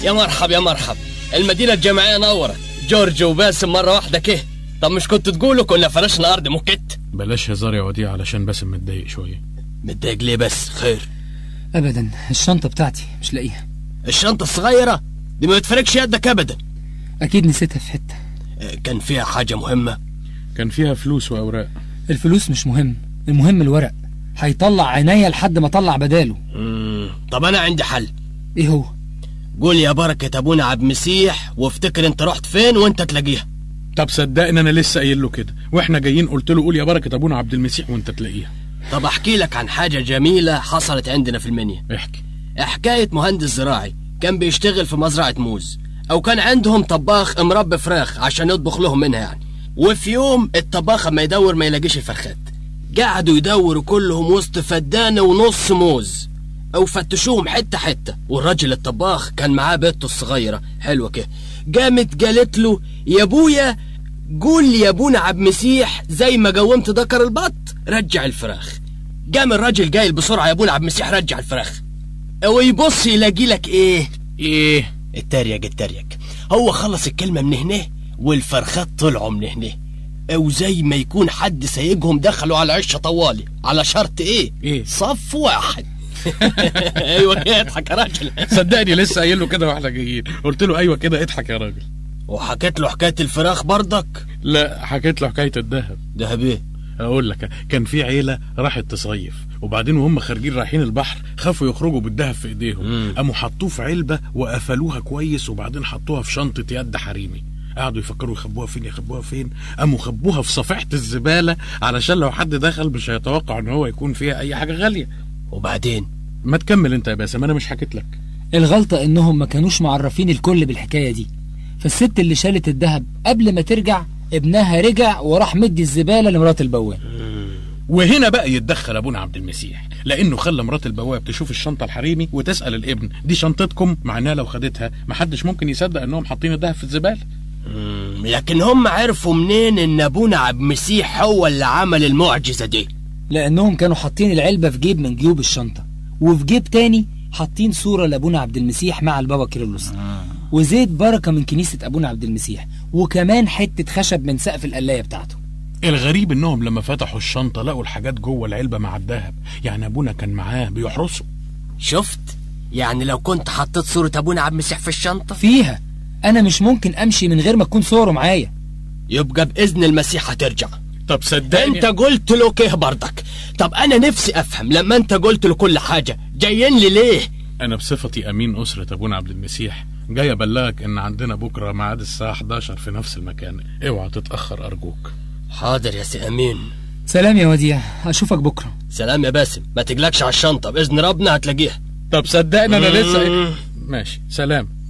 يا مرحب يا مرحب المدينة الجامعية نورت جورج وباسم مرة واحدة كه طب مش كنت تقولوا كنا فرشنا أرض موكيت بلاش هزار يا وديع علشان باسم متضايق شويه متضايق ليه بس خير ابدا الشنطه بتاعتي مش لاقيها الشنطة الصغيرة دي ما بتفرقش يدك أبدا اكيد نسيتها في حته آه، كان فيها حاجة مهمة كان فيها فلوس واوراق الفلوس مش مهم المهم الورق هيطلع عينيا لحد ما اطلع بداله مم. طب أنا عندي حل ايه هو قول يا بركة أبونا عبد مسيح وافتكر أنت رحت فين وأنت تلاقيها طب صدقني انا لسه قايل له كده واحنا جايين قلت له قول يا بركه ابونا عبد المسيح وانت تلاقيها طب أحكي لك عن حاجة جميلة حصلت عندنا في المنيا احكي حكاية مهندس زراعي كان بيشتغل في مزرعة موز أو كان عندهم طباخ مربي فراخ عشان يطبخ لهم منها يعني وفي يوم الطباخ اما يدور ما يلاقيش الفرخات قعدوا يدوروا كلهم وسط فدانة ونص موز أو فتشوهم حتة حتة والراجل الطباخ كان معاه بنته الصغيرة حلوة كده قامت قالت له يا ابويا قول لي يا ابونا عبد مسيح زي ما قومت ذكر البط رجع الفراخ قام الراجل قايل بسرعة يا ابونا عبد مسيح رجع الفراخ ويبص يلاقي لك ايه ايه التريق التريق هو خلص الكلمة من هنا والفرخات طلعوا من هنا او زي ما يكون حد سايقهم دخلوا على عشة طوالي على شرط ايه إيه؟ صف واحد ايوه كده اضحك يا راجل صدقني لسه قايل له كده واحنا جايين قلت له ايوه كده اضحك يا راجل وحكيت له حكاية الفراخ برضك لا حكيت له حكايه الذهب ده ايه اقول لك كان في عيله راحت تصيف وبعدين وهم خارجين رايحين البحر خافوا يخرجوا بالذهب في ايديهم مم. قاموا حطوه في علبه وقفلوها كويس وبعدين حطوها في شنطه يد حريمي قعدوا يفكروا يخبوها فين يخبوها فين قاموا خبوها في صفيحه الزباله علشان لو حد دخل مش هيتوقع ان هو يكون فيها اي حاجه غاليه وبعدين ما تكمل انت يا باسم انا مش حكيت لك الغلطة انهم ما كانوش معرفين الكل بالحكاية دي فالست اللي شالت الذهب قبل ما ترجع ابنها رجع وراح مدي الزبالة لمرات البواب وهنا بقى يتدخل ابونا عبد المسيح لانه خلى مرات البواب تشوف الشنطه الحريمي وتسال الابن دي شنطتكم مع انها لو خدتها محدش ممكن يصدق انهم حاطين الذهب في الزباله مم، لكن هم عرفوا منين ان ابونا عبد مسيح هو اللي عمل المعجزة دي لانهم كانوا حاطين العلبة في جيب من جيوب الشنطة وفي جيب تاني حاطين صورة لابونا عبد المسيح مع البابا كيرلس وزيت بركة من كنيسة ابونا عبد المسيح وكمان حتة خشب من سقف القلاية بتاعته الغريب انهم لما فتحوا الشنطه لقوا الحاجات جوه العلبه مع الذهب يعني ابونا كان معاه بيحرسه شفت يعني لو كنت حطيت صورة ابونا عبد مسيح في الشنطة فيها انا مش ممكن امشي من غير ما تكون صوره معايا يبقى باذن المسيح هترجع طب صدقني انت قلت له كيه برضك طب انا نفسي افهم لما انت قلت له كل حاجة جايين لي ليه انا بصفتي امين اسره ابونا عبد المسيح جاي ابلغك ان عندنا بكره ميعاد الساعه 11 في نفس المكان اوعى تتاخر ارجوك حاضر يا سي امين سلام يا وديع اشوفك بكره سلام يا باسم ما تقلقش على الشنطة باذن ربنا هتلاقيها طب صدقني انا لسه مم. ماشي سلام